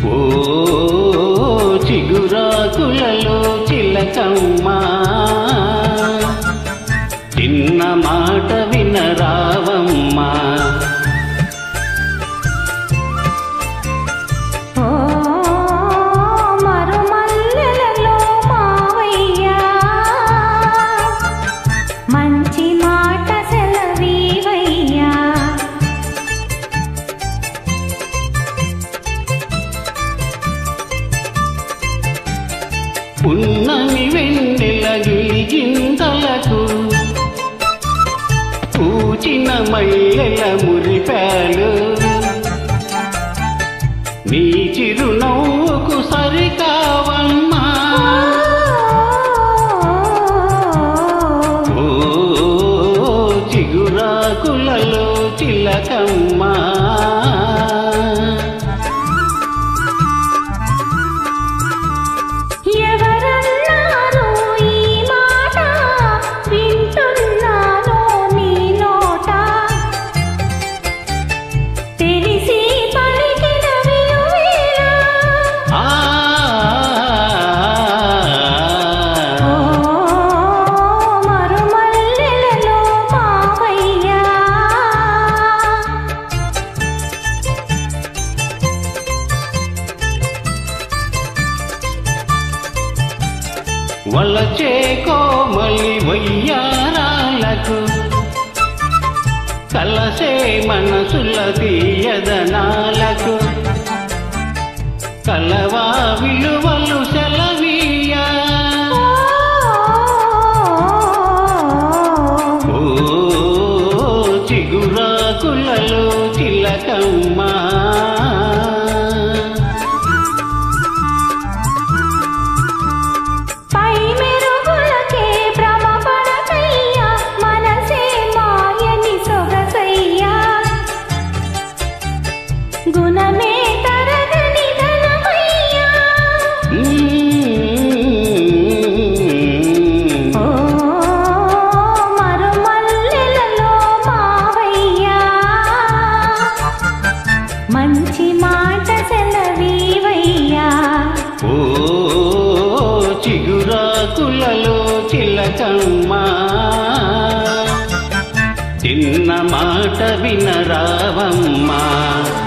ఓ చిగురాకులలో చిలకమ్మా చిన్న మాట వినరావమ్మా ఓ మరుమల్లెలలో మావయ్యా మంచి మాట సెలవీవయ్యా ఉన్నమి వెన్నెల గిలిగింతలకు పూచిన మల్లెల మురిపాలు నీ చిరునవ్వుకు సరికావమ్మా ఓ చిగురాకులలో చిలకమ్మా ఎవరన్నారు ఈ మాట వింటున్నాను నీ నోట తెలిసి పలికిన విలువేలా ఆ ఓ మరుమల్లెలలో మావయ్యా వలచే కోమలి వయ్యారాలకు కలసే మనసుల తీయదనాలకు కలవా విలువలు సెలవీయా ఓ చిగురాకులలో చిలకమ్మా పై మెరుగులకే భ్రమపడకయ్యా మనసే మాయని సొగసయ్యా గుణమే తరగని ధనమయ్యా ఓ మరుమల్లెలలో మావయ్యా మంచి మాట సెలవీవయ్యా ఓ చిగురాకులలో చిలకమ్మా చిన్న మాట వినరావమ్మా